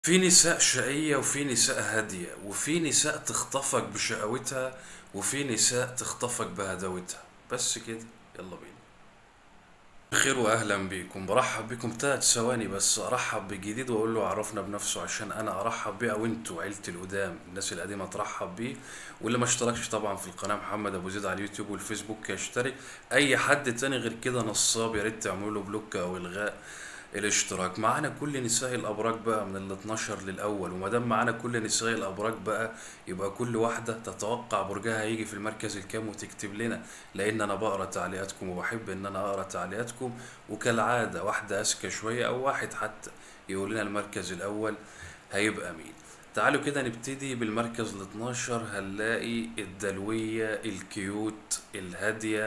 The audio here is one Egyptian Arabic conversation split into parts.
في نساء شقية وفي نساء هادية وفي نساء تخطفك بشقاوتها وفي نساء تخطفك بهداوتها بس كده يلا بينا بخير واهلا بيكم برحب بيكم تلات ثواني بس ارحب بجديد واقول له عرفنا بنفسه عشان انا ارحب بيه او انتوا عيلتي القدام الناس القديمه ترحب بيه واللي ما اشتركش طبعا في القناه محمد ابو زيد على اليوتيوب والفيسبوك يشترك اي حد تاني غير كده نصاب يا ريت تعملوا له بلوك او الغاء الاشتراك معانا كل نساء الابراج بقى من ال 12 للاول وما دام معانا كل نساء الابراج بقى يبقى كل واحده تتوقع برجها هيجي في المركز الكام وتكتب لنا لان انا بقرا تعليقاتكم وبحب ان انا اقرا تعليقاتكم وكالعاده واحده اذكى شويه او واحد حتى يقول لنا المركز الاول هيبقى مين تعالوا كده نبتدي بالمركز ال 12 هنلاقي الدلوية الكيوت الهادية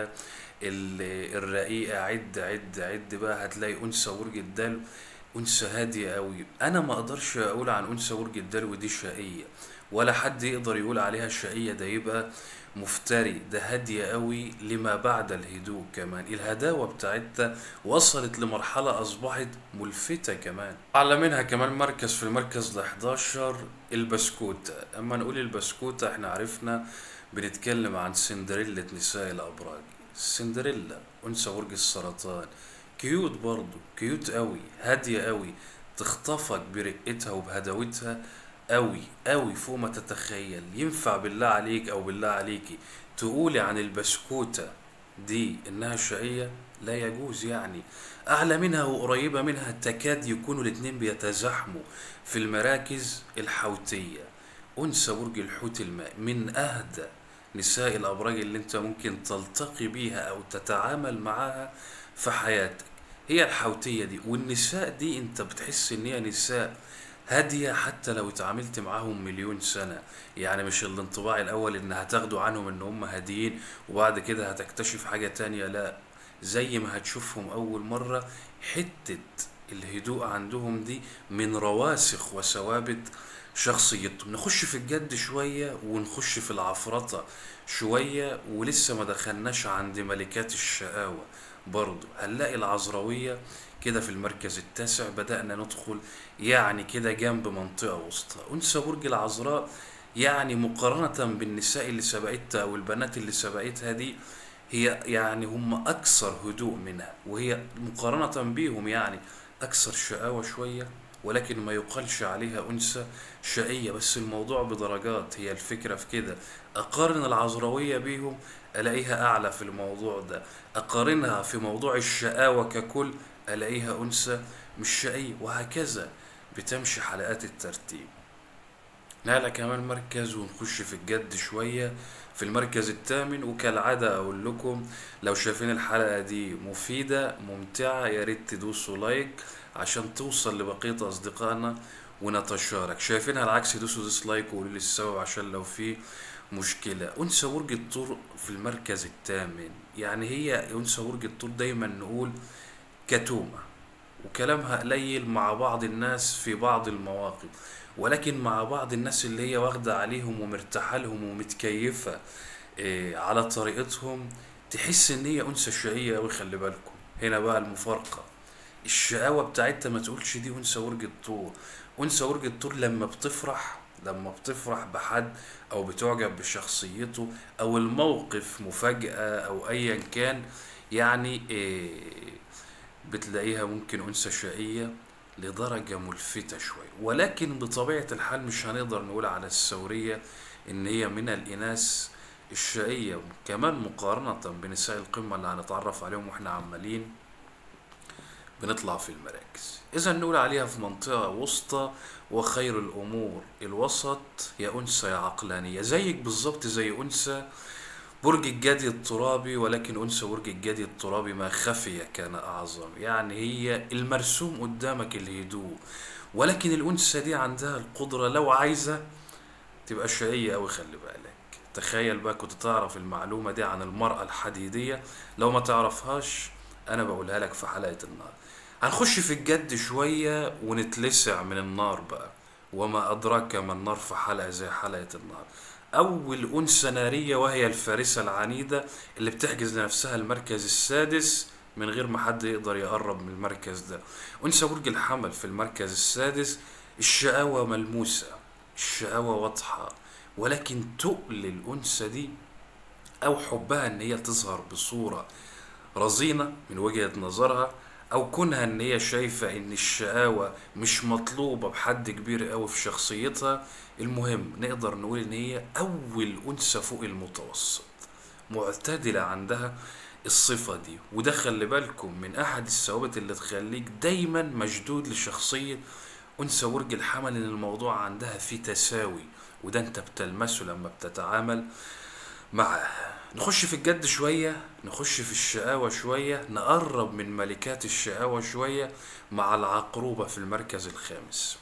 ال- الرقيقة عد عد عد بقى هتلاقي أنثى برج الدلو أنثى هادية قوي أنا ما أقدرش أقول عن أنثى برج الدلو دي شقية ولا حد يقدر يقول عليها شقية ده يبقى مفتري ده هادية قوي لما بعد الهدوء كمان الهداوة بتاعتها وصلت لمرحلة أصبحت ملفتة كمان أعلى منها كمان مركز في المركز ال 11 البسكوتة أما نقول البسكوتة احنا عرفنا بنتكلم عن سندريلا نساء الأبراج سندريلا أنثى برج السرطان كيوت برضو كيوت قوي هادية قوي تخطفك برقتها وبهداوتها قوي قوي فوق ما تتخيل ينفع بالله عليك او بالله عليكي تقولي عن البسكوتة دي انها شقية لا يجوز يعني اعلى منها وقريبة منها تكاد يكونوا الاتنين بيتزاحموا في المراكز الحوتية انثى برج الحوت الماء من اهدى نساء الابراج اللي انت ممكن تلتقي بيها او تتعامل معاها في حياتك هي الحوتية دي والنساء دي انت بتحس ان هي نساء هادية حتى لو اتعاملت معاهم مليون سنة يعني مش الانطباع الأول إن هتاخدوا عنهم إن هم هاديين وبعد كده هتكتشف حاجة تانية لا زي ما هتشوفهم أول مرة حتة الهدوء عندهم دي من رواسخ وثوابت شخصيتهم نخش في الجد شوية ونخش في العفرطة شوية ولسه ما دخلناش عند ملكات الشقاوة برضو هنلاقي العذراوية كده في المركز التاسع بدأنا ندخل يعني كده جنب منطقة وسطى أنثى برج العذراء يعني مقارنة بالنساء اللي سبقتها أو البنات اللي سبقتها دي هي يعني هم أكثر هدوء منها وهي مقارنة بيهم يعني أكثر شقاوة شوية ولكن ما يقالش عليها أنثى شقية بس الموضوع بدرجات هي الفكرة في كده أقارن العذراوية بيهم ألاقيها أعلى في الموضوع ده أقارنها في موضوع الشقاوة ككل ألاقيها أنثى مش شقية وهكذا بتمشي حلقات الترتيب نعلى كمان مركز ونخش في الجد شوية في المركز الثامن وكالعادة أقول لكم لو شايفين الحلقة دي مفيدة ممتعة يا ريت تدوسوا لايك عشان توصل لبقية أصدقائنا ونتشارك شايفينها العكس دوسوا ديسلايك وقولوا لي السبب عشان لو في مشكلة أنثى برج الثور في المركز الثامن يعني هي أنثى برج الثور دايما نقول كتومة وكلامها قليل مع بعض الناس في بعض المواقف ولكن مع بعض الناس اللي هي واخدة عليهم ومرتاحة لهم ومتكيفة إيه، على طريقتهم تحس ان هي انثى شقية اوي خلي بالكم هنا بقى المفارقة الشقاوة بتاعتها ما تقولش دي انثى برج الثور انثى برج الثور لما بتفرح لما بتفرح بحد او بتعجب بشخصيته او الموقف مفاجأة او ايا كان يعني إيه بتلاقيها ممكن أنثى شقية لدرجة ملفتة شوية ولكن بطبيعة الحال مش هنقدر نقول على الثورية إن هي من الإناث الشقية كمان مقارنة بنساء القمة اللي هنتعرف عليهم واحنا عمالين بنطلع في المراكز إذا نقول عليها في منطقة وسطى وخير الأمور الوسط يا أنثى يا عقلانية زيك بالظبط زي أنثى برج الجدي الترابي ولكن أنثى برج الجدي الترابي ما خفي كان أعظم يعني هي المرسوم قدامك الهدوء ولكن الأنثى دي عندها القدرة لو عايزة تبقى شقية أوي خلي بالك تخيل بقى كنت تعرف المعلومة دي عن المرأة الحديدية لو ما تعرفهاش أنا بقولها لك في حلقة النار هنخش في الجد شوية ونتلسع من النار بقى وما أدراك ما النار في حلقة زي حلقة النار أول أنثى نارية وهي الفارسة العنيدة اللي بتحجز لنفسها المركز السادس من غير ما حد يقدر يقرب من المركز ده أنثى برج الحمل في المركز السادس الشقاوة ملموسة الشقاوة واضحة ولكن تقل الأنثى دي أو حبها إن هي تظهر بصورة رزينة من وجهة نظرها أو كونها إن هي شايفة إن الشقاوة مش مطلوبة بحد كبير أوي في شخصيتها المهم نقدر نقول إن هي أول أنثى فوق المتوسط معتدلة عندها الصفة دي وده خلي بالكم من أحد الثوابت اللي تخليك دايما مشدود لشخصية أنثى برج الحمل إن الموضوع عندها فيه تساوي وده أنت بتلمسه لما بتتعامل معاها نخش في الجد شوية نخش في الشقاوة شوية نقرب من ملكات الشقاوة شوية مع العقروبة في المركز الخامس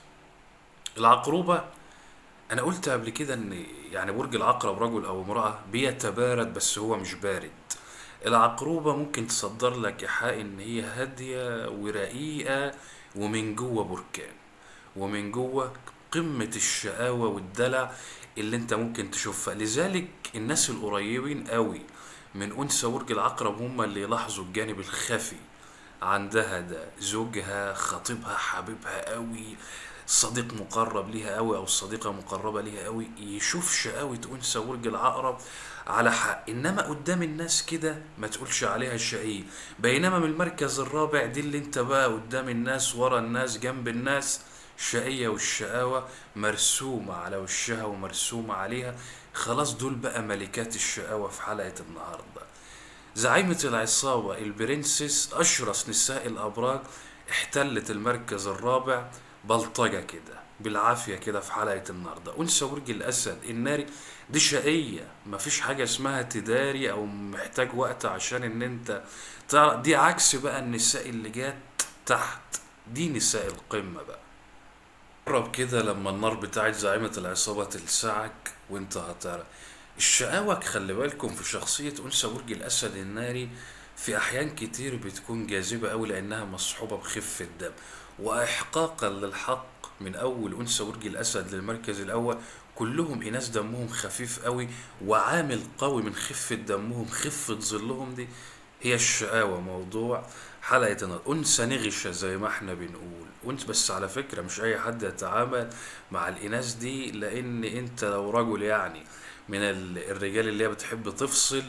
العقروبة أنا قلت قبل كده إن يعني برج العقرب رجل أو امرأة بيتبارد بس هو مش بارد العقروبة ممكن تصدر لك إيحاء إن هي هادية ورقيقة ومن جوه بركان ومن جوه قمة الشقاوة والدلع اللي انت ممكن تشوفها لذلك الناس القريبين قوي من أنثى برج العقرب هم اللي يلاحظوا الجانب الخفي عندها ده زوجها خطيبها حبيبها قوي صديق مقرب ليها قوي او صديقه مقربه ليها قوي يشوف شقاوه انثى برج العقرب على حق انما قدام الناس كده ما تقولش عليها شقيه بينما من المركز الرابع دي اللي انت بقى قدام الناس ورا الناس جنب الناس الشقية والشقاوة مرسومة على وشها ومرسومة عليها خلاص دول بقى ملكات الشقاوة في حلقة النهاردة زعيمة العصابة البرنسس أشرس نساء الأبراج احتلت المركز الرابع بلطجة كده بالعافية كده في حلقة النهاردة أنثى برج الأسد الناري دي شقية مفيش حاجة اسمها تداري أو محتاج وقت عشان إن أنت تعرف دي عكس بقى النساء اللي جات تحت دي نساء القمة بقى قرب كده لما النار بتاعت زعيمة العصابة تلسعك وانت هتعرف الشقاوة خلي بالكم في شخصية أنثى برج الأسد الناري في أحيان كتير بتكون جاذبة أوي لأنها مصحوبة بخفة دم وإحقاقا للحق من أول أنثى برج الأسد للمركز الأول كلهم إناث دمهم خفيف أوي وعامل قوي من خفة دمهم خفة ظلهم دي هي الشقاوة موضوع حلقة النهاردة أنثى نغشة زي ما احنا بنقول وانت بس على فكرة مش أي حد يتعامل مع الإناث دي لأن أنت لو رجل يعني من ال- الرجال اللي هي بتحب تفصل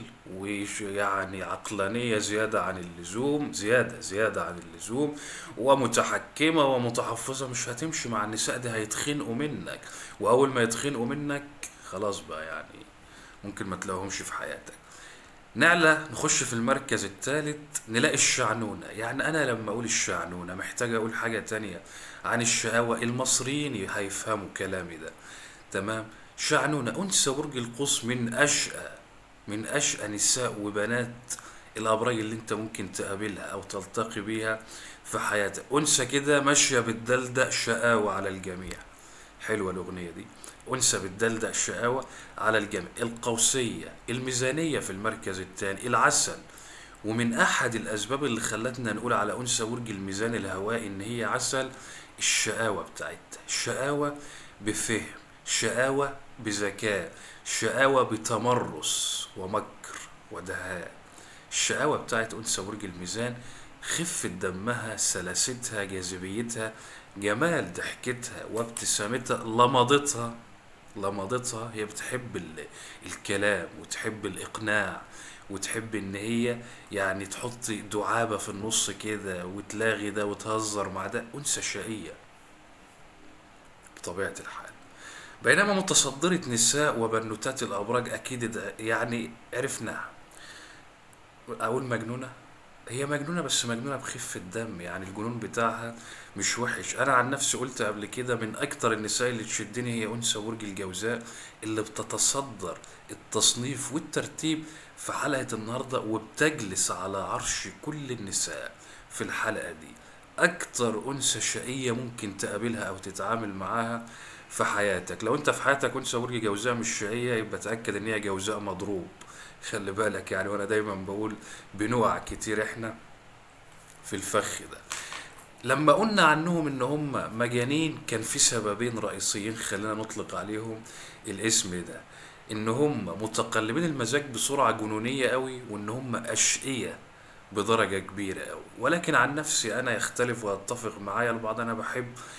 ويعني عقلانية زيادة عن اللزوم زيادة زيادة عن اللزوم ومتحكمة ومتحفظة مش هتمشي مع النساء دي هيتخنقوا منك وأول ما يتخنقوا منك خلاص بقى يعني ممكن ما تلاقيهمش في حياتك نعلى نخش في المركز الثالث نلاقي الشعنونة يعني أنا لما أقول الشعنونة محتاج أقول حاجة تانية عن الشقاوة المصريين هيفهموا كلامي ده تمام شعنونة أنثى برج القوس من أشقى من أشقى نساء وبنات الأبراج اللي أنت ممكن تقابلها أو تلتقي بيها في حياتك أنثى كده ماشية بتدلدق شقاوة على الجميع حلوة الأغنية دي أنثى بتدلدق شقاوة على الجميع القوسية الميزانية في المركز الثاني العسل ومن أحد الأسباب اللي خلتنا نقول على أنثى برج الميزان الهوائي إن هي عسل الشقاوة بتاعتها الشقاوة بفهم شقاوة بذكاء شقاوة بتمرس ومكر ودهاء الشقاوة بتاعت أنثى برج الميزان خفة دمها سلاستها جاذبيتها جمال ضحكتها وابتسامتها لمضتها لمضتها هي بتحب ال- الكلام وتحب الإقناع وتحب إن هي يعني تحط دعابة في النص كده وتلاغي ده وتهزر مع ده أنثى شقية بطبيعة الحال بينما متصدرة نساء وبنوتات الأبراج أكيد ده يعني عرفناها أقول مجنونة هي مجنونة بس مجنونة بخفة دم يعني الجنون بتاعها مش وحش أنا عن نفسي قلت قبل كده من أكتر النساء اللي تشدني هي أنثى برج الجوزاء اللي بتتصدر التصنيف والترتيب في حلقة النهاردة وبتجلس على عرش كل النساء في الحلقة دي أكتر أنثى شقية ممكن تقابلها أو تتعامل معاها في حياتك لو أنت في حياتك أنثى برج جوزاء مش شقية يبقى تأكد إن هي جوزاء مضروب خلي بالك يعني وأنا دايما بقول بنوع كتير إحنا في الفخ ده لما قلنا عنهم ان هم مجانين كان في سببين رئيسيين خلينا نطلق عليهم الاسم ده ان هم متقلبين المزاج بسرعة جنونية قوي وان هم اشقية بدرجة كبيرة قوي ولكن عن نفسي انا يختلف ويتفق معايا البعض انا بحب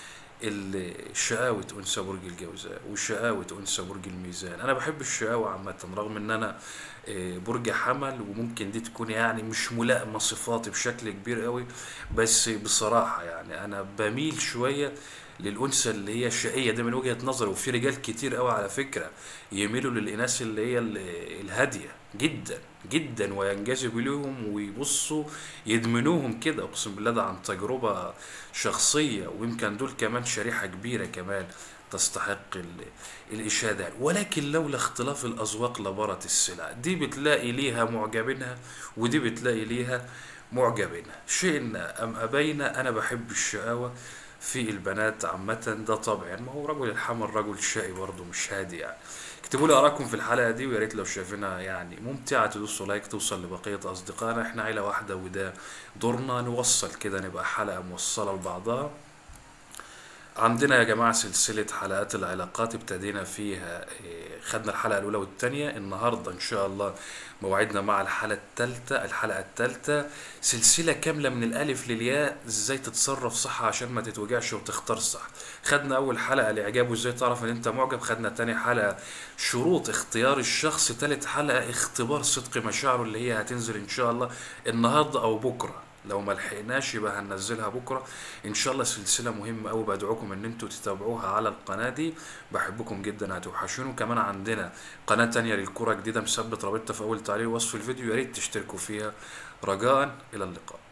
ال- شقاوة أنثى برج الجوزاء وشقاوة أنثى برج الميزان أنا بحب الشقاوة عامة رغم إن أنا آه، برج حمل وممكن دي تكون يعني مش ملائمة صفاتي بشكل كبير قوي بس بصراحة يعني أنا بميل شوية للأنثى اللي هي الشقية ده من وجهة نظري وفي رجال كتير قوي على فكرة يميلوا للإناث اللي هي ال- الهادية جدا جدا وينجذبوا ليهم ويبصوا يدمنوهم كده اقسم بالله ده عن تجربة شخصية ويمكن دول كمان شريحة كبيرة كمان تستحق ال- الإشادة ولكن لولا اختلاف الأذواق لبارت السلع دي بتلاقي ليها معجبينها ودي بتلاقي ليها معجبينها شئنا أم أبينا أنا بحب الشقاوة في البنات عامة ده طبعا ما هو رجل الحمل رجل شقي برضه مش هادي يعني اكتبوا لي آراءكم في الحلقة دي ويا ريت لو شايفينها يعني ممتعة تدوسوا لايك توصل لبقية أصدقائنا احنا عيلة واحدة وده دورنا نوصل كده نبقى حلقة موصلة لبعضها عندنا يا جماعة سلسلة حلقات العلاقات ابتدينا فيها إيه، خدنا الحلقة الأولى والتانية النهاردة إن شاء الله موعدنا مع الحلقة التالتة الحلقة التالتة سلسلة كاملة من الألف للياء إزاي تتصرف صح عشان ما تتوجعش وتختار صح خدنا أول حلقة الإعجاب وإزاي تعرف إن أنت معجب خدنا تاني حلقة شروط اختيار الشخص تالت حلقة اختبار صدق مشاعره اللي هي هتنزل إن شاء الله النهاردة أو بكرة لو ما لحقناش يبقى هننزلها بكره ان شاء الله سلسله مهمه قوي بدعوكم ان انتوا تتابعوها على القناه دي بحبكم جدا هتوحشوني وكمان عندنا قناه تانية للكره جديده مثبت رابطها في اول تعليق وصف الفيديو يا ريت تشتركوا فيها رجاء الى اللقاء